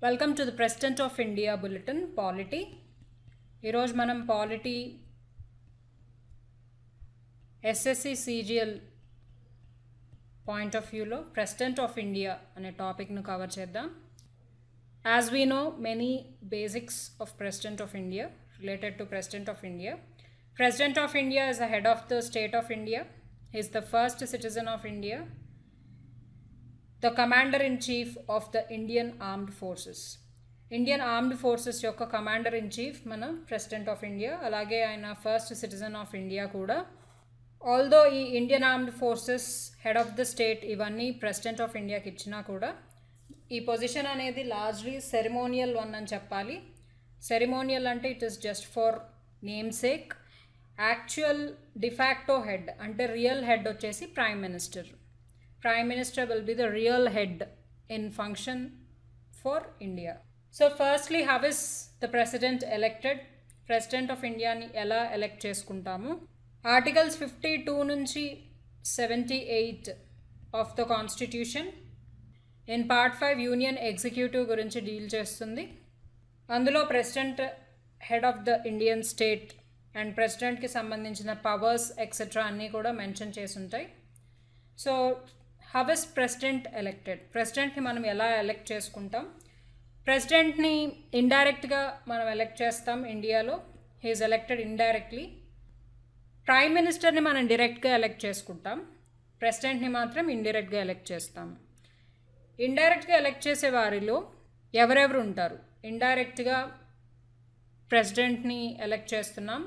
welcome to the president of India bulletin polity ఈరోజు మనం polity SSC CGL point of వ్యూలో president of India అనే టాపిక్ను cover చేద్దాం as we know many basics of president of India related to president of India president of India is the head of the state of India is the first citizen of India the commander in chief of the Indian armed forces Indian armed forces యొక్క commander in chief మన president of India అలాగే ఆయన first citizen of India కూడా although ఈ Indian armed forces head of the state ఇవన్నీ president of ఇండియాకి ఇచ్చినా కూడా ఈ పొజిషన్ అనేది లార్జ్లీ సెరిమోనియల్ వన్ అని చెప్పాలి సెరిమోనియల్ అంటే it is just for name sake actual de facto head అంటే రియల్ హెడ్ వచ్చేసి prime minister prime minister will be the real head in function for india so firstly how is the president elected president of india ని ఎలా elect చేసుకుంటాము articles fifty two నుంచి seventy eight of the constitution in part five union executive గురించి deal చేస్తుంది అందులో president head of the Indian state and ప్రెసిడెంట్కి సంబంధించిన powers etcetera అన్నీ కూడా మెన్షన్ చేసి ఉంటాయి so how is president elected ప్రెసిడెంట్ని మనం ఎలా ఎలెక్ట్ చేసుకుంటాం ప్రెసిడెంట్ని ఇండైరెక్ట్గా మనం ఎలెక్ట్ చేస్తాం ఇండియాలో హీఈస్ ఎలెక్టెడ్ ఇండైరెక్ట్లీ ప్రైమ్ మినిస్టర్ని మనం డైరెక్ట్గా ఎలెక్ట్ చేసుకుంటాం ప్రెసిడెంట్ని మాత్రం ఇండైరెక్ట్గా ఎలెక్ట్ చేస్తాం ఇండైరెక్ట్గా ఎలెక్ట్ చేసే వారిలో ఎవరెవరు ఉంటారు ఇండైరెక్ట్గా ప్రెసిడెంట్ని ఎలెక్ట్ చేస్తున్నాం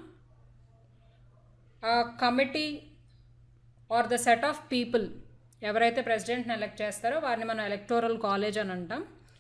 ఆ committee are the set of people ఎవరైతే ప్రెసిడెంట్ని ఎలెక్ట్ చేస్తారో వారిని మనం ఎలక్టోరల్ కాలేజ్ అని అంటాం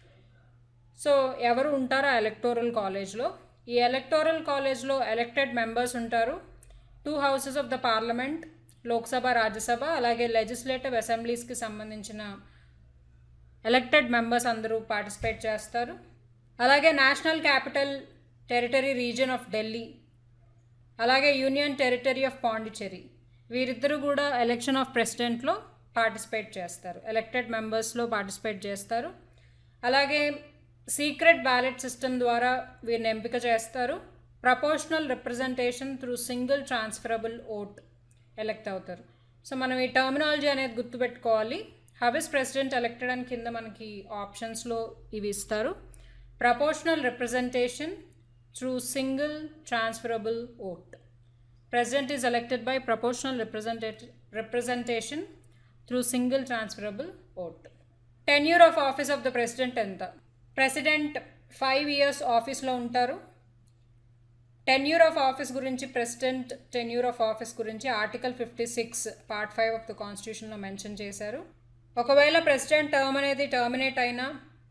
సో ఎవరు ఉంటారో ఆ ఎలక్టోరల్ కాలేజ్లో ఈ ఎలక్టోరల్ కాలేజ్లో ఎలక్టెడ్ మెంబర్స్ ఉంటారు two houses of the parliament Lok Sabha Rajya Sabha అలాగే లెజిస్లేటివ్ అసెంబ్లీస్కి సంబంధించిన ఎలక్టెడ్ మెంబర్స్ అందరూ పార్టిసిపేట్ చేస్తారు అలాగే national capital territory region of Delhi అలాగే యూనియన్ టెరిటరీ ఆఫ్ పాండిచ్చేరి వీరిద్దరూ కూడా ఎలక్షన్ ఆఫ్ ప్రెసిడెంట్లో పార్టిసిపేట్ చేస్తారు ఎలక్టెడ్ మెంబర్స్లో పార్టిసిపేట్ చేస్తారు అలాగే సీక్రెట్ బ్యాలెట్ సిస్టమ్ ద్వారా వీరిని ఎంపిక చేస్తారు proportional representation through single transferable vote elect అవుతారు సో మనం ఈ టర్మినాలజీ అనేది గుర్తుపెట్టుకోవాలి హవిస్ ప్రెసిడెంట్ ఎలక్టెడ్ అని కింద మనకి ఆప్షన్స్లో ఇవి ఇస్తారు proportional representation through single transferable vote president is elected by proportional representate representation through single transferable vote tenure of office of the president ఎంత ప్రెసిడెంట్ ఫైవ్ ఇయర్స్ ఆఫీస్లో ఉంటారు టెన్యూర్ ఆఫ్ ఆఫీస్ గురించి ప్రెసిడెంట్ టెన్యూర్ ఆఫ్ ఆఫీస్ గురించి article fifty six part five of the కాన్స్టిట్యూషన్లో mention చేశారు ఒకవేళ president term అనేది terminate అయినా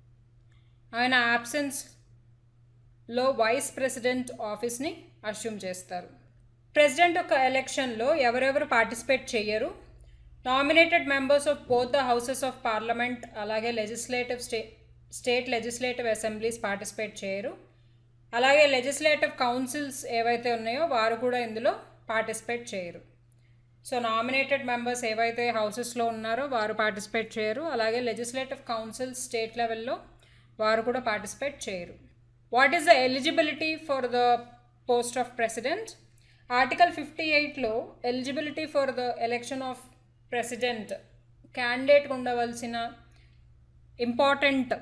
ఆయన యాబ్సెన్స్లో వైస్ ప్రెసిడెంట్ ఆఫీస్ని అస్యూమ్ చేస్తారు ప్రెసిడెంట్ యొక్క ఎలక్షన్లో ఎవరెవరు పార్టిసిపేట్ చేయరు nominated members of both the houses of parliament అలాగే legislative stay state legislative assemblies participate చేయరు అలాగే లెజిస్లేటివ్ కౌన్సిల్స్ ఏవైతే ఉన్నాయో వారు కూడా ఇందులో పార్టిసిపేట్ చేయరు సో నామినేటెడ్ మెంబర్స్ ఏవైతే హౌసెస్లో ఉన్నారో వారు పార్టిసిపేట్ చేయరు అలాగే లెజిస్లేటివ్ కౌన్సిల్స్ స్టేట్ లెవెల్లో వారు కూడా పార్టిసిపేట్ చేయరు what is the eligibility for the post of president article fifty ఎయిట్లో eligibility for the election of president క్యాండిడేట్కి ఉండవలసిన ఇంపార్టెంట్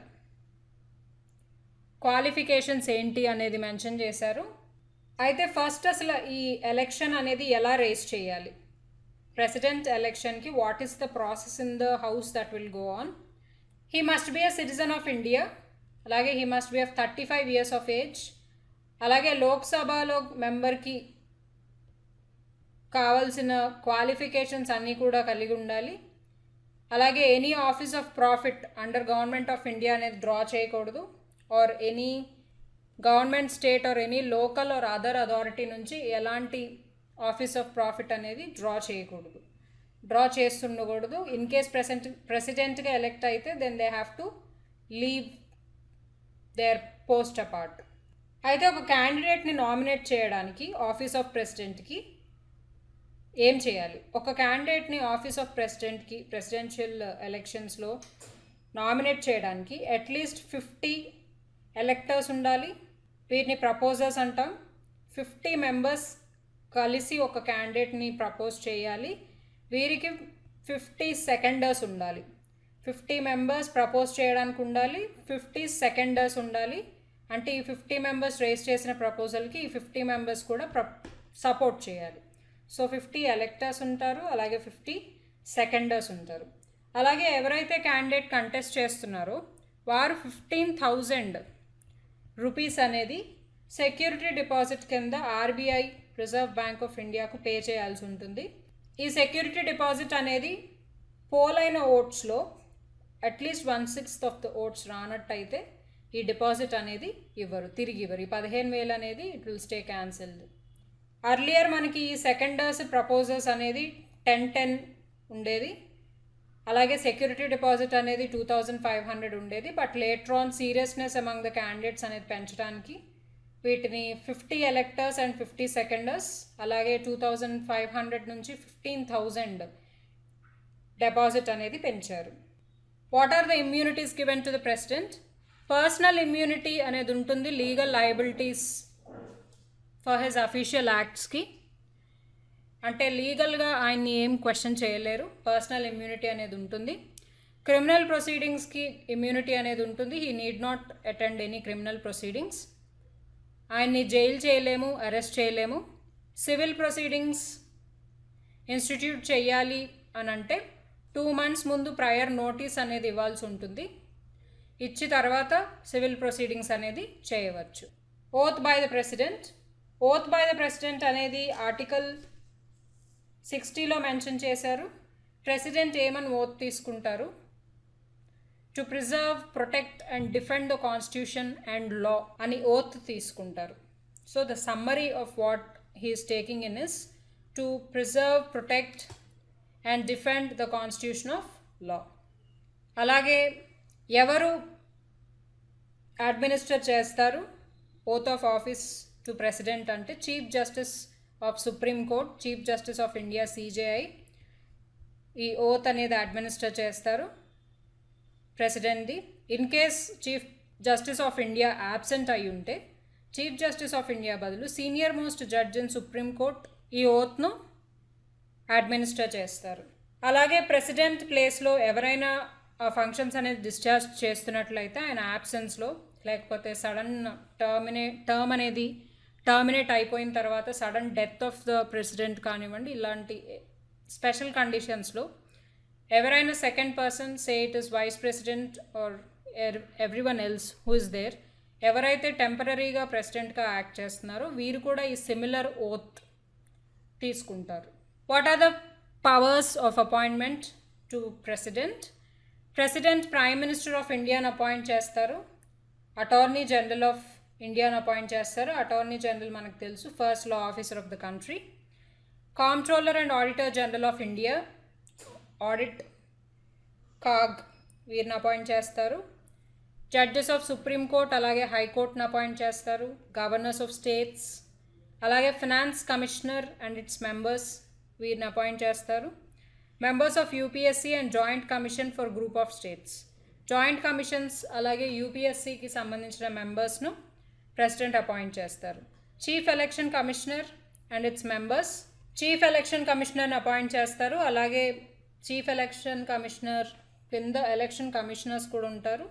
క్వాలిఫికేషన్స్ ఏంటి అనేది మెన్షన్ చేశారు అయితే ఫస్ట్ అసలు ఈ ఎలక్షన్ అనేది ఎలా రేస్ చేయాలి ప్రెసిడెంట్ ఎలక్షన్కి what is the process in the house that will go on he must be a citizen of India అలాగే he must be of thirty five years of age అలాగే లోక్సభలో మెంబర్కి కావాల్సిన క్వాలిఫికేషన్స్ అన్నీ కూడా కలిగి ఉండాలి అలాగే any office of profit under government of India అనేది డ్రా చేయకూడదు or any government state or any local or other authority నుంచి ఎలాంటి ఆఫీస్ ఆఫ్ ప్రాఫిట్ అనేది డ్రా చేయకూడదు డ్రా చేస్తుండకూడదు ఇన్ కేస్ ప్రెసెంట్ ప్రెసిడెంట్గా ఎలెక్ట్ అయితే then they have to leave their post apart అయితే ఒక క్యాండిడేట్ని నామినేట్ చేయడానికి ఆఫీస్ ఆఫ్ ప్రెసిడెంట్కి ఏం చేయాలి ఒక క్యాండిడేట్ని ఆఫీస్ ఆఫ్ ప్రెసిడెంట్కి ప్రెసిడెన్షియల్ ఎలక్షన్స్లో నామినేట్ చేయడానికి అట్లీస్ట్ ఫిఫ్టీ ఎలక్టర్స్ ఉండాలి వీటిని ప్రపోజర్స్ అంటాం ఫిఫ్టీ మెంబర్స్ కలిసి ఒక క్యాండిడేట్ని ప్రపోజ్ చేయాలి వీరికి ఫిఫ్టీ సెకండర్స్ ఉండాలి ఫిఫ్టీ మెంబర్స్ ప్రపోజ్ చేయడానికి ఉండాలి ఫిఫ్టీ సెకండర్స్ ఉండాలి అంటే ఈ ఫిఫ్టీ మెంబర్స్ రేస్ చేసిన ప్రపోజల్కి ఈ ఫిఫ్టీ మెంబర్స్ కూడా ప్ర సపోర్ట్ చేయాలి సో ఫిఫ్టీ ఎలెక్టర్స్ ఉంటారు అలాగే ఫిఫ్టీ సెకండర్స్ ఉంటారు అలాగే ఎవరైతే క్యాండిడేట్ కంటెస్ట్ చేస్తున్నారో వారు ఫిఫ్టీన్ థౌజండ్ రూపీస్ అనేది సెక్యూరిటీ డిపాజిట్ కింద ఆర్బీఐ రిజర్వ్ బ్యాంక్ ఆఫ్ ఇండియాకు పే చేయాల్సి ఉంటుంది ఈ సెక్యూరిటీ డిపాజిట్ అనేది పోలైన ఓట్స్లో at least one sixth of the votes రానట్టయితే ఈ డిపాజిట్ అనేది ఇవ్వరు తిరిగి ఇవ్వరు ఈ పదిహేను వేలు అనేది it will stay cancelled earlier మనకి ఈ సెకండర్స్ ప్రపోజల్స్ అనేది టెన్ టెన్ ఉండేది అలాగే సెక్యూరిటీ డిపాజిట్ అనేది టూ థౌజండ్ ఫైవ్ హండ్రెడ్ ఉండేది but later on seriousness among the candidates అనేది పెంచడానికి వీటిని fifty electors and fifty seconders అలాగే టూ థౌజండ్ ఫైవ్ హండ్రెడ్ నుంచి ఫిఫ్టీన్ థౌజండ్ డిపాజిట్ అనేది పెంచారు what are the immunities given to the president personal immunity అనేది ఉంటుంది legal liabilities for his official యాక్ట్స్కి అంటే లీగల్గా ఆయన్ని ఏం క్వశ్చన్ చేయలేరు పర్సనల్ ఇమ్యూనిటీ అనేది ఉంటుంది క్రిమినల్ ప్రొసీడింగ్స్కి ఇమ్యూనిటీ అనేది ఉంటుంది he need not attend any criminal proceedings ఆయన్ని జైలు చేయలేము అరెస్ట్ చేయలేము సివిల్ ప్రొసీడింగ్స్ ఇన్స్టిట్యూట్ చేయాలి అని అంటే టూ మంత్స్ ముందు ప్రయర్ నోటీస్ అనేది ఇవ్వాల్సి ఉంటుంది ఇచ్చి తర్వాత సివిల్ ప్రొసీడింగ్స్ అనేది చేయవచ్చు oath by the president oath by the president అనేది ఆర్టికల్ సిక్స్టీలో మెన్షన్ చేశారు ప్రెసిడెంట్ ఏమని ఓత్ తీసుకుంటారు to preserve protect and defend the constitution and law అని ఓత్ తీసుకుంటారు so the summary of what he's taking in is to preserve protect and defend the constitution of law అలాగే ఎవరు administer చేస్తారు oath of office to president అంటే chief justice of supreme court chief justice of India CJI ఈ oath అనేది administer చేస్తారు ప్రెసిడెంట్ది in case chief justice of India absent అయి ఉంటే చీఫ్ జస్టిస్ ఆఫ్ ఇండియా బదులు senior most judge in supreme court ఈ ఓత్ను అడ్మినిస్టర్ చేస్తారు అలాగే ప్రెసిడెంట్ ప్లేస్లో ఎవరైనా ఆ ఫంక్షన్స్ అనేది డిశ్చార్జ్ చేస్తున్నట్లయితే ఆయన యాబ్సెన్స్లో లేకపోతే సడన్ టర్మినే టర్మ్ అనేది టర్మినేట్ అయిపోయిన తర్వాత sudden death of the president కానివ్వండి ఇలాంటి స్పెషల్ కండిషన్స్లో ఎవరైనా second person say it is vice president or everyone else who is there ఎవరైతే టెంపరీగా ప్రెసిడెంట్గా యాక్ట్ చేస్తున్నారో వీరు కూడా ఈ సిమిలర్ ఓత్ తీసుకుంటారు what are the powers of appointment to president president prime minister of ఇండియాని అపాయింట్ చేస్తారు అటార్నీ జనరల్ ఆఫ్ ఇండియాని అపాయింట్ చేస్తారు అటార్నీ జనరల్ మనకు తెలుసు first law officer of the country controller and auditor general of India audit CAG వీరిని appoint చేస్తారు judges of supreme court అలాగే హైకోర్టును అపాయింట్ చేస్తారు గవర్నర్స్ ఆఫ్ స్టేట్స్ అలాగే finance commissioner and its members వీరిని అపాయింట్ చేస్తారు members of UPSC and joint commission for group of states joint commissions అలాగే యూపీఎస్సీకి సంబంధించిన మెంబర్స్ను ప్రెసిడెంట్ అపాయింట్ చేస్తారు chief election commissioner and its members chief election కమిషనర్ని appoint చేస్తారు అలాగే చీఫ్ ఎలక్షన్ కమిషనర్ కింద ఎలక్షన్ కమిషనర్స్ కూడా ఉంటారు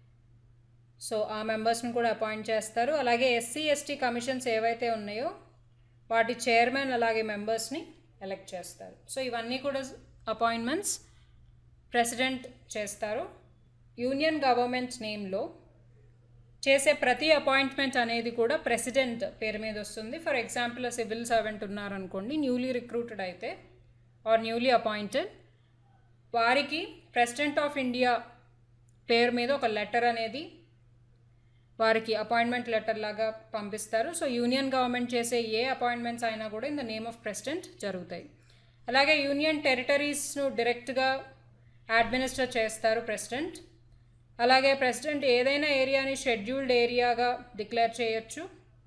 సో ఆ మెంబర్స్ని కూడా అపాయింట్ చేస్తారు అలాగే ఎస్సీ ఎస్టీ కమిషన్స్ ఏవైతే ఉన్నాయో వాటి చైర్మన్ అలాగే మెంబర్స్ని ఎలక్ట్ చేస్తారు సో ఇవన్నీ కూడా అపాయింట్మెంట్స్ ప్రెసిడెంట్ చేస్తారు యూనియన్ గవర్నమెంట్ నేమ్లో చేసే ప్రతి అపాయింట్మెంట్ అనేది కూడా ప్రెసిడెంట్ పేరు మీద వస్తుంది ఫర్ ఎగ్జాంపుల్ సివిల్ సర్వెంట్ ఉన్నారనుకోండి న్యూలీ రిక్రూటెడ్ అయితే ఆర్ న్యూలీ అపాయింటెడ్ వారికి ప్రెసిడెంట్ ఆఫ్ ఇండియా పేరు మీద ఒక లెటర్ అనేది వారికి అపాయింట్మెంట్ లెటర్ లాగా పంపిస్తారు సో యూనియన్ గవర్నమెంట్ చేసే ఏ అపాయింట్మెంట్స్ అయినా కూడా in the name of president జరుగుతాయి అలాగే యూనియన్ టెరిటరీస్ను డైరెక్ట్గా అడ్మినిస్టర్ చేస్తారు ప్రెసిడెంట్ అలాగే ప్రెసిడెంట్ ఏదైనా ఏరియాని షెడ్యూల్డ్ ఏరియాగా డిక్లేర్ చేయొచ్చు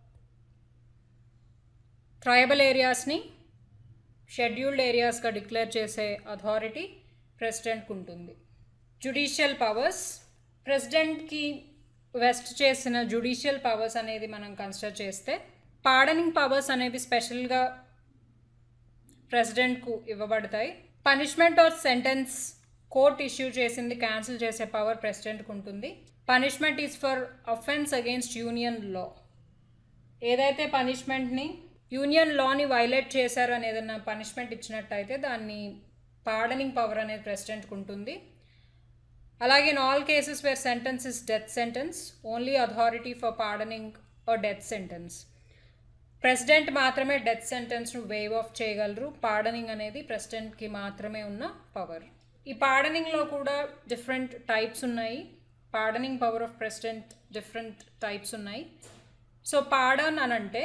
ట్రైబల్ ఏరియాస్ని షెడ్యూల్డ్ ఏరియాస్గా డిక్లేర్ చేసే అథారిటీ ప్రెసిడెంట్కి ఉంటుంది జుడిషియల్ పవర్స్ ప్రెసిడెంట్కి వెస్ట్ చేసిన జుడిషియల్ పవర్స్ అనేది మనం కన్సిడర్ చేస్తే పార్డనింగ్ పవర్స్ అనేవి స్పెషల్గా ప్రెసిడెంట్కు ఇవ్వబడతాయి punishment or sentence court issue చేసింది క్యాన్సిల్ చేసే పవర్ ప్రెసిడెంట్కి ఉంటుంది punishment is for offence against union law ఏదైతే పనిష్మెంట్ని యూనియన్ లాని వైలేట్ చేశారు అని ఏదైనా పనిష్మెంట్ ఇచ్చినట్టయితే దాన్ని పార్డనింగ్ పవర్ అనేది ప్రెసిడెంట్కి ఉంటుంది అలాగే in all cases where sentence is death sentence only authority for pardoning or death sentence president మాత్రమే డెత్ సెంటెన్స్ను వేవ్ ఆఫ్ చేయగలరు పార్డనింగ్ అనేది ప్రెసిడెంట్కి మాత్రమే ఉన్న పవర్ ఈ పార్డనింగ్లో కూడా డిఫరెంట్ టైప్స్ ఉన్నాయి pardoning power of president different types ఉన్నాయి సో పార్డన్ అని అంటే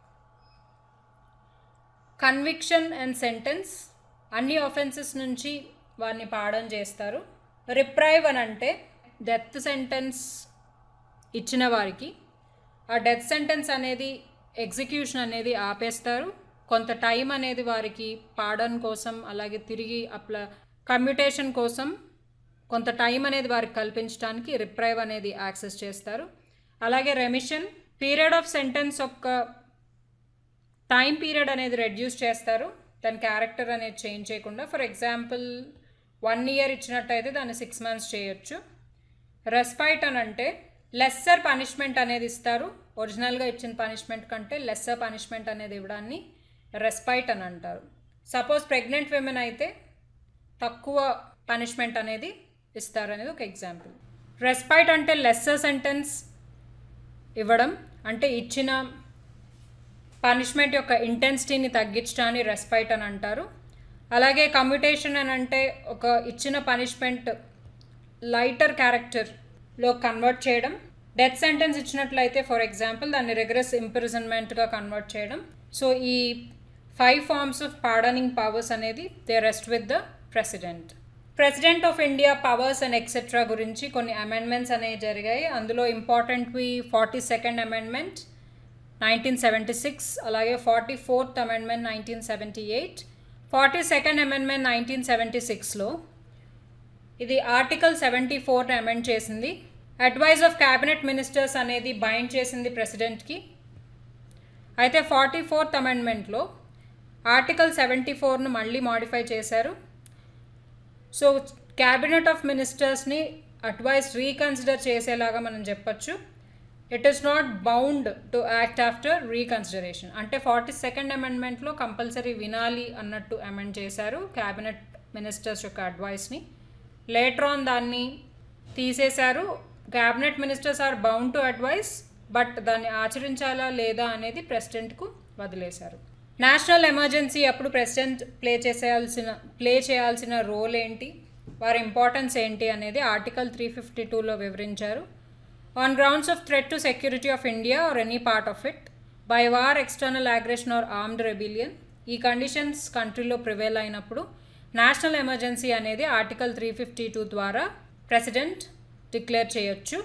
కన్విక్షన్ అండ్ సెంటెన్స్ అన్ని ఆఫెన్సెస్ నుంచి వారిని పార్డన్ చేస్తారు రిప్రైవ్ అని అంటే డెత్ సెంటెన్స్ ఇచ్చిన వారికి ఆ డెత్ సెంటెన్స్ అనేది ఎగ్జిక్యూషన్ అనేది ఆపేస్తారు కొంత టైం అనేది వారికి పాడన్ కోసం అలాగే తిరిగి అప్లా కమ్యూటేషన్ కోసం కొంత టైం అనేది వారికి కల్పించడానికి రిప్రైవ్ అనేది యాక్సెస్ చేస్తారు అలాగే రెమిషన్ పీరియడ్ ఆఫ్ సెంటెన్స్ యొక్క టైం పీరియడ్ అనేది రెడ్యూస్ చేస్తారు దాని క్యారెక్టర్ అనేది చేంజ్ చేయకుండా ఫర్ ఎగ్జాంపుల్ వన్ ఇయర్ ఇచ్చినట్టయితే దాన్ని సిక్స్ మంత్స్ చేయొచ్చు రెస్పైట్ అని అంటే లెస్సర్ పనిష్మెంట్ అనేది ఇస్తారు ఒరిజినల్గా ఇచ్చిన పనిష్మెంట్ కంటే లెస్సర్ పనిష్మెంట్ అనేది ఇవ్వడాన్ని రెస్పైట్ అని అంటారు సపోజ్ ప్రెగ్నెంట్ విమెన్ అయితే తక్కువ పనిష్మెంట్ అనేది ఇస్తారు అనేది ఒక ఎగ్జాంపుల్ రెస్పైట్ అంటే లెస్సర్ సెంటెన్స్ ఇవ్వడం అంటే ఇచ్చిన పనిష్మెంట్ యొక్క ఇంటెన్సిటీని తగ్గించడాన్ని రెస్పైట్ అని అంటారు అలాగే కమ్యూటేషన్ అని అంటే ఒక ఇచ్చిన పనిష్మెంట్ లైటర్ క్యారెక్టర్లో కన్వర్ట్ చేయడం డెత్ సెంటెన్స్ ఇచ్చినట్లయితే ఫర్ ఎగ్జాంపుల్ దాన్ని రెగ్రెస్ ఇంప్రిజన్మెంట్గా కన్వర్ట్ చేయడం సో ఈ five forms of pardoning powers అనేది they rest with the president president of India powers and etcetera గురించి కొన్ని అమెండ్మెంట్స్ అనేవి జరిగాయి అందులో ఇంపార్టెంట్వి forty second amendment nineteen seventy six అలాగే forty fourth amendment nineteen seventy eight forty second amendment nineteen seventy సిక్స్లో ఇది ఆర్టికల్ సెవెంటీ ఫోర్ని అమెండ్ చేసింది అడ్వైజ్ ఆఫ్ క్యాబినెట్ మినిస్టర్స్ అనేది బైండ్ చేసింది ప్రెసిడెంట్కి అయితే ఫార్టీ ఫోర్త్ అమెండ్మెంట్లో ఆర్టికల్ సెవెంటీ ఫోర్ను మళ్ళీ మాడిఫై చేశారు సో క్యాబినెట్ ఆఫ్ మినిస్టర్స్ని అడ్వైస్ రీకన్సిడర్ చేసేలాగా మనం చెప్పొచ్చు it is not bound to act after reconsideration అంటే ఫార్టీ సెకండ్ అమెండ్మెంట్లో కంపల్సరీ వినాలి అన్నట్టు అమెండ్ చేశారు క్యాబినెట్ మినిస్టర్స్ యొక్క అడ్వైస్ని లేటర్ ఆన్ దాన్ని తీసేశారు cabinet ministers are bound to advice but దాన్ని ఆచరించాలా లేదా అనేది ప్రెసిడెంట్కు వదిలేశారు నేషనల్ ఎమర్జెన్సీ అప్పుడు ప్రెసిడెంట్ ప్లే చేసేయాల్సిన ప్లే చేయాల్సిన రోల్ ఏంటి వారి ఇంపార్టెన్స్ ఏంటి అనేది ఆర్టికల్ త్రీ ఫిఫ్టీ టూలో వివరించారు on grounds of threat to security of India or any part of it by war external aggression or armed rebellion ఈ కండిషన్స్ కంట్రీలో ప్రివేల్ అయినప్పుడు నేషనల్ ఎమర్జెన్సీ అనేది ఆర్టికల్ త్రీ ఫిఫ్టీ టూ ద్వారా president declare చేయొచ్చు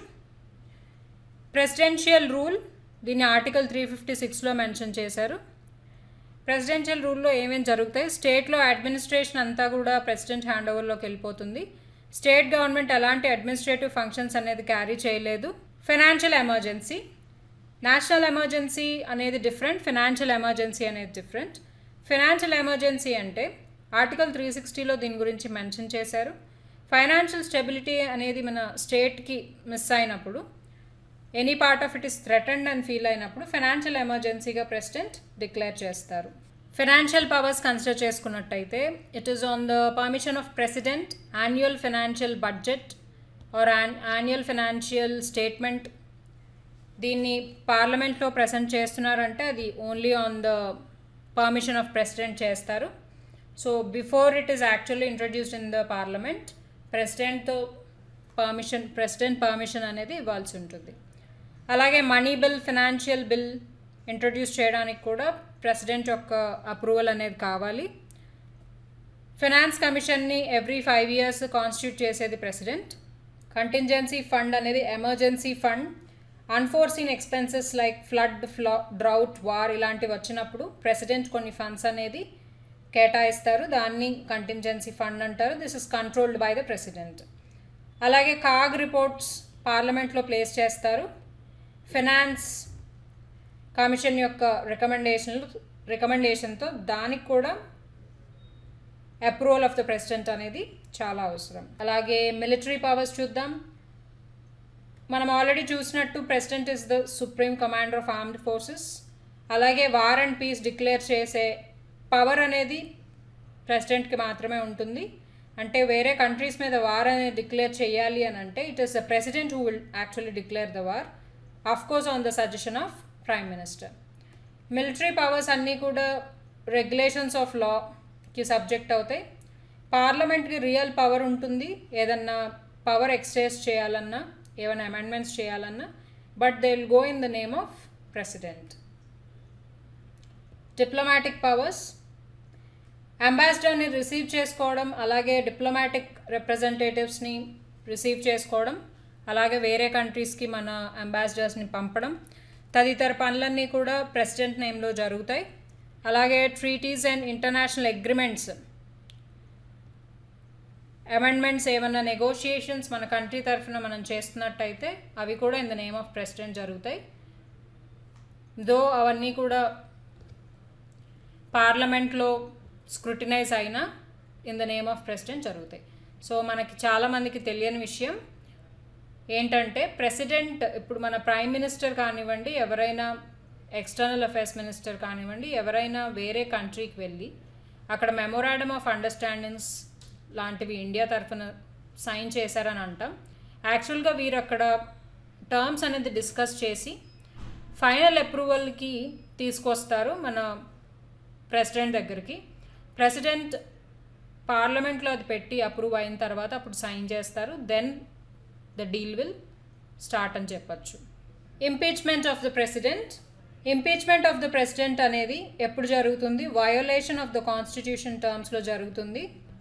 presidential rule దీన్ని article three fifty సిక్స్లో mention చేశారు presidential రూల్లో ఏమేమి జరుగుతాయి స్టేట్లో అడ్మినిస్ట్రేషన్ అంతా కూడా ప్రెసిడెంట్ హ్యాండ్ ఓవర్లోకి వెళ్ళిపోతుంది స్టేట్ గవర్నమెంట్ ఎలాంటి అడ్మినిస్ట్రేటివ్ ఫంక్షన్స్ అనేది క్యారీ చేయలేదు ఫైనాన్షియల్ ఎమర్జెన్సీ నేషనల్ ఎమర్జెన్సీ అనేది డిఫరెంట్ ఫినాన్షియల్ ఎమర్జెన్సీ అనేది డిఫరెంట్ ఫినాన్షియల్ ఎమర్జెన్సీ అంటే ఆర్టికల్ త్రీ సిక్స్టీలో దీని గురించి మెన్షన్ చేశారు ఫైనాన్షియల్ స్టెబిలిటీ అనేది మన స్టేట్కి మిస్ అయినప్పుడు any part of it is threatened అని ఫీల్ అయినప్పుడు ఫైనాన్షియల్ ఎమర్జెన్సీగా ప్రెసిడెంట్ డిక్లేర్ చేస్తారు ఫినాన్షియల్ పవర్స్ కన్సిడర్ చేసుకున్నట్టయితే it is on the permission of president annual financial budget or annual financial statement దీన్ని పార్లమెంట్లో ప్రజెంట్ చేస్తున్నారంటే అది only on the permission of president చేస్తారు so before it is actually introduced in the parliament ప్రెసిడెంట్తో permission president permission అనేది ఇవ్వాల్సి ఉంటుంది అలాగే money bill financial bill introduce చేయడానికి కూడా ప్రెసిడెంట్ యొక్క అప్రూవల్ అనేది కావాలి ఫినాన్స్ కమిషన్ని ఎవ్రీ ఫైవ్ ఇయర్స్ కాన్స్టిట్యూట్ చేసేది ప్రెసిడెంట్ కంటింజెన్సీ ఫండ్ అనేది emergency fund unforeseen expenses like flood ఫ్లా డ్రౌట్ వార్ ఇలాంటివి వచ్చినప్పుడు ప్రెసిడెంట్ కొన్ని ఫండ్స్ అనేది కేటాయిస్తారు దాన్ని కంటింజెన్సీ ఫండ్ అంటారు this is controlled by the president అలాగే కాగ్ రిపోర్ట్స్ పార్లమెంట్లో ప్లేస్ చేస్తారు ఫినాన్స్ కమిషన్ యొక్క రికమెండేషన్లు రికమెండేషన్తో దానికి కూడా అప్రూవల్ ఆఫ్ ద ప్రెసిడెంట్ అనేది చాలా అవసరం అలాగే మిలిటరీ పవర్స్ చూద్దాం మనం ఆల్రెడీ చూసినట్టు president is the supreme commander of armed forces అలాగే వార్ అండ్ పీస్ డిక్లేర్ చేసే పవర్ అనేది ప్రెసిడెంట్కి మాత్రమే ఉంటుంది అంటే వేరే కంట్రీస్ మీద వార్ అనేది డిక్లేర్ చేయాలి అని అంటే it is the president who will actually declare the war of course on the suggestion of prime minister military powers అన్నీ కూడా రెగ్యులేషన్స్ ఆఫ్ లాకి సబ్జెక్ట్ అవుతాయి పార్లమెంట్కి రియల్ పవర్ ఉంటుంది ఏదన్నా పవర్ ఎక్స్చేంజ్ చేయాలన్నా ఏమైనా అమెండ్మెంట్స్ చేయాలన్నా but they will go in the name of president diplomatic powers అంబాసిడర్ని రిసీవ్ చేసుకోవడం అలాగే డిప్లొమాటిక్ రిప్రజెంటేటివ్స్ని రిసీవ్ చేసుకోవడం అలాగే వేరే కంట్రీస్కి మన అంబాసిడర్స్ని పంపడం తదితర పనులన్నీ కూడా ప్రెసిడెంట్ నేమ్లో జరుగుతాయి అలాగే treaties and international agreements amendments ఏమన్నా నెగోషియేషన్స్ మన కంట్రీ తరఫున మనం చేస్తున్నట్టయితే అవి కూడా in the name of president జరుగుతాయి దో అవన్నీ కూడా పార్లమెంట్లో స్క్రూటినైజ్ అయినా in the name of president జరుగుతాయి సో మనకి చాలామందికి తెలియని విషయం ఏంటంటే ప్రెసిడెంట్ ఇప్పుడు మన ప్రైమ్ మినిస్టర్ కానివ్వండి ఎవరైనా ఎక్స్టర్నల్ అఫైర్స్ మినిస్టర్ కానివ్వండి ఎవరైనా వేరే కంట్రీకి వెళ్ళి అక్కడ మెమోరాండమ్ ఆఫ్ అండర్స్టాండింగ్స్ లాంటివి ఇండియా తరఫున సైన్ చేశారని అంటాం యాక్చువల్గా వీరు అక్కడ టర్మ్స్ అనేది డిస్కస్ చేసి ఫైనల్ అప్రూవల్కి తీసుకొస్తారు మన ప్రెసిడెంట్ దగ్గరికి ప్రెసిడెంట్ పార్లమెంట్లో అది పెట్టి అప్రూవ్ అయిన తర్వాత అప్పుడు సైన్ చేస్తారు then the deal will start అని చెప్పచ్చు impeachment of the president impeachment of the president అనేది ఎప్పుడు జరుగుతుంది వయోలేషన్ ఆఫ్ ద కాన్స్టిట్యూషన్ టర్మ్స్లో జరుగుతుంది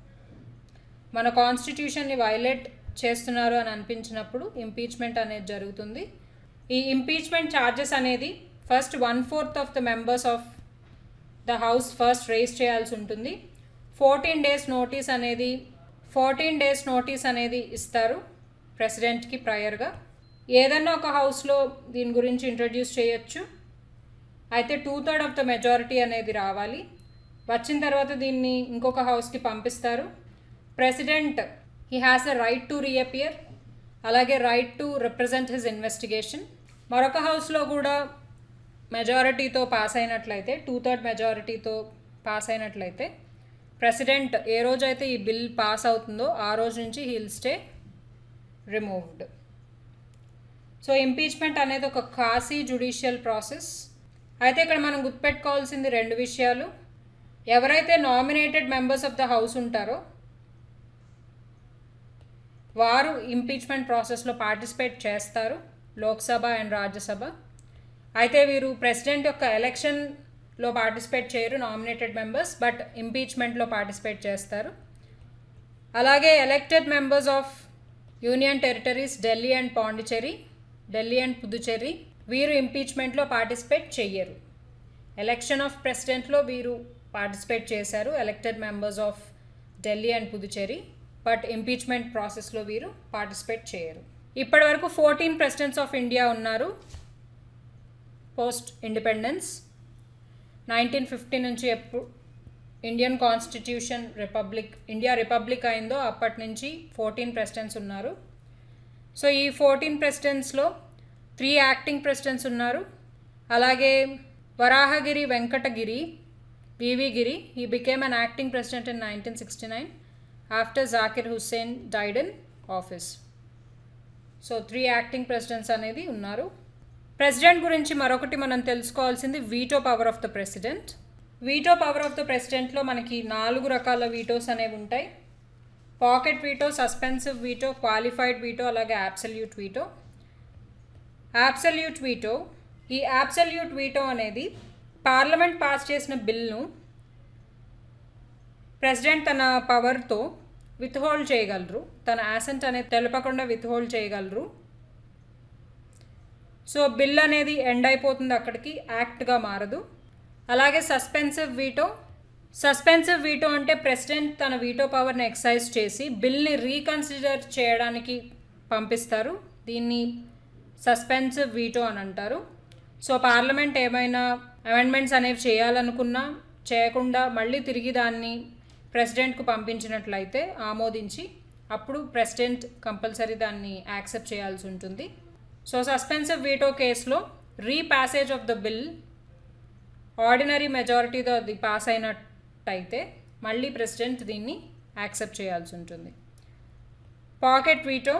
మన కాన్స్టిట్యూషన్ని వైలేట్ చేస్తున్నారు అని అనిపించినప్పుడు ఇంపీచ్మెంట్ అనేది జరుగుతుంది ఈ ఇంపీచ్మెంట్ ఛార్జెస్ అనేది first one fourth of the members of the house first raise చేయాల్సి ఉంటుంది ఫోర్టీన్ డేస్ నోటీస్ అనేది ఫోర్టీన్ డేస్ నోటీస్ అనేది ఇస్తారు ప్రెసిడెంట్కి ప్రయర్గా ఏదన్నా ఒక హౌస్లో దీని గురించి ఇంట్రడ్యూస్ చేయొచ్చు అయితే two third of the majority అనేది రావాలి వచ్చిన తర్వాత దీన్ని ఇంకొక హౌస్కి పంపిస్తారు president he has a right to reappear అలాగే right to represent his investigation మరొక హౌస్లో కూడా మెజారిటీతో పాస్ అయినట్లయితే టూ థర్డ్ మెజారిటీతో పాస్ అయినట్లయితే ప్రెసిడెంట్ ఏ రోజైతే ఈ బిల్ పాస్ అవుతుందో ఆ రోజు నుంచి he'll stay removed so impeachment అనేది ఒక కాసీ జుడిషియల్ ప్రాసెస్ అయితే ఇక్కడ మనం గుర్తుపెట్టుకోవాల్సింది రెండు విషయాలు ఎవరైతే nominated members of the house ఉంటారో వారు ఇంపీచ్మెంట్ ప్రాసెస్లో పార్టిసిపేట్ చేస్తారు లోక్సభ అండ్ రాజ్యసభ అయితే వీరు ప్రెసిడెంట్ యొక్క ఎలక్షన్లో పార్టిసిపేట్ చేయరు నామినేటెడ్ మెంబర్స్ బట్ ఇంపీచ్మెంట్లో పార్టిసిపేట్ చేస్తారు అలాగే elected members of union territories Delhi and Pondicherry Delhi and Puducherry వీరు ఇంపీచ్మెంట్లో పార్టిసిపేట్ చెయ్యరు ఎలక్షన్ ఆఫ్ ప్రెసిడెంట్లో వీరు పార్టిసిపేట్ చేశారు elected members of Delhi and Puducherry but impeachment ప్రాసెస్లో వీరు పార్టిసిపేట్ చేయరు ఇప్పటి వరకు ఫోర్టీన్ ప్రెసిడెంట్స్ ఆఫ్ ఇండియా ఉన్నారు పోస్ట్ ఇండిపెండెన్స్ నైన్టీన్ ఫిఫ్టీ నుంచి ఎప్పుడు Indian constitution republic India republic అయిందో అప్పటి నుంచి ఫోర్టీన్ ప్రెసిడెంట్స్ ఉన్నారు సో ఈ ఫోర్టీన్ ప్రెసిడెంట్స్లో త్రీ యాక్టింగ్ ప్రెసిడెంట్స్ ఉన్నారు అలాగే Varahagiri Venkatagiri V V Giri he became an acting president in nineteen sixty nine after Zakir Hussain died in office so three acting presidents అనేది ఉన్నారు ప్రెసిడెంట్ గురించి మరొకటి మనం తెలుసుకోవాల్సింది veto power of the president veto power of the ప్రెసిడెంట్లో మనకి నాలుగు రకాల వీటోస్ అనేవి ఉంటాయి pocket veto suspensive veto qualified veto అలాగే యాబ్సల్యూట్ వీటో యాబ్సల్యూట్ వీటో ఈ యాబ్సల్యూట్ వీటో అనేది పార్లమెంట్ పాస్ చేసిన బిల్ను ప్రెసిడెంట్ తన పవర్తో విత్హోల్డ్ చేయగలరు తన యాసెంట్ అనేది తెలపకుండా విత్హోల్డ్ చేయగలరు సో బిల్ అనేది ఎండ్ అయిపోతుంది అక్కడికి యాక్ట్గా మారదు అలాగే సస్పెన్సివ్ వీటో సస్పెన్సివ్ వీటో అంటే ప్రెసిడెంట్ తన వీటో పవర్ని ఎక్సైజ్ చేసి బిల్ని రీకన్సిడర్ చేయడానికి పంపిస్తారు దీన్ని సస్పెన్సివ్ వీటో అని అంటారు సో పార్లమెంట్ ఏమైనా అమెండ్మెంట్స్ అనేవి చేయాలనుకున్నా చేయకుండా మళ్ళీ తిరిగి దాన్ని ప్రెసిడెంట్కు పంపించినట్లయితే ఆమోదించి అప్పుడు ప్రెసిడెంట్ కంపల్సరీ దాన్ని యాక్సెప్ట్ చేయాల్సి ఉంటుంది సో సస్పెన్సివ్ వీటో కేసులో repassage of the bill ordinary మెజారిటీతో అది పాస్ అయినట్టయితే మళ్ళీ ప్రెసిడెంట్ దీన్ని యాక్సెప్ట్ చేయాల్సి ఉంటుంది pocket veto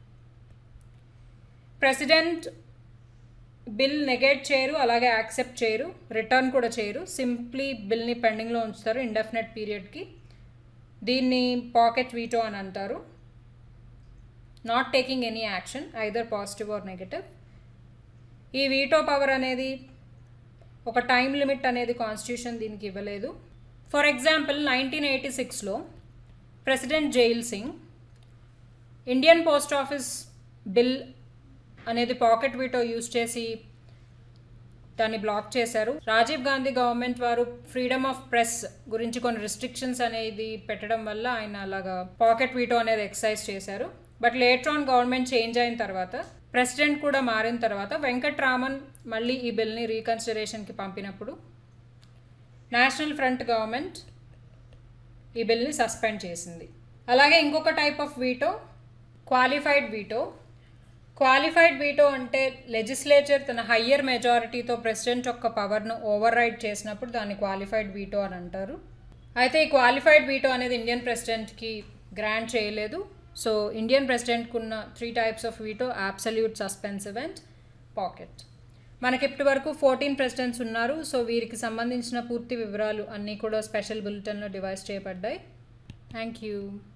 president bill negate చేయరు అలాగే యాక్సెప్ట్ చేయరు రిటర్న్ కూడా చేయరు సింప్లీ బిల్ని పెండింగ్లో ఉంచుతారు ఇండెఫినెట్ పీరియడ్కి దీన్ని పాకెట్ వీటో అని అంటారు not taking any action either positive or negative ఈ వీటో పవర్ అనేది ఒక టైం లిమిట్ అనేది కాన్స్టిట్యూషన్ దీనికి ఇవ్వలేదు ఫర్ ఎగ్జాంపుల్ నైన్టీన్ ఎయిటీ సిక్స్లో president Zail Singh Indian post office bill అనేది పాకెట్ వీటో యూజ్ చేసి దాన్ని బ్లాక్ చేశారు రాజీవ్ గాంధీ గవర్నమెంట్ వారు ఫ్రీడమ్ ఆఫ్ ప్రెస్ గురించి కొన్ని రిస్ట్రిక్షన్స్ అనేది పెట్టడం వల్ల ఆయన అలాగా పాకెట్ వీటో అనేది ఎక్సైజ్ చేశారు but later on government change అయిన తర్వాత ప్రెసిడెంట్ కూడా మారిన తర్వాత వెంకట్రామన్ మళ్ళీ ఈ బిల్ని రీకన్సిడరేషన్కి పంపినప్పుడు నేషనల్ ఫ్రంట్ గవర్నమెంట్ ఈ బిల్ని సస్పెండ్ చేసింది అలాగే ఇంకొక type of veto qualified veto qualified veto అంటే లెజిస్లేచర్ తన హయ్యర్ మెజారిటీతో ప్రెసిడెంట్ యొక్క పవర్ను ఓవర్ రైడ్ చేసినప్పుడు దాన్ని క్వాలిఫైడ్ వీటో అని అంటారు అయితే ఈ క్వాలిఫైడ్ వీటో అనేది ఇండియన్ ప్రెసిడెంట్కి గ్రాంట్ చేయలేదు సో ఇండియన్ ప్రెసిడెంట్కి ఉన్న three types of veto absolute suspensive and pocket మనకి ఇప్పటి వరకు ఫోర్టీన్ ప్రెసిడెంట్స్ ఉన్నారు సో వీరికి సంబంధించిన పూర్తి వివరాలు అన్నీ కూడా స్పెషల్ బులెటిన్లో డివైస్ చేయబడ్డాయి థ్యాంక్ యూ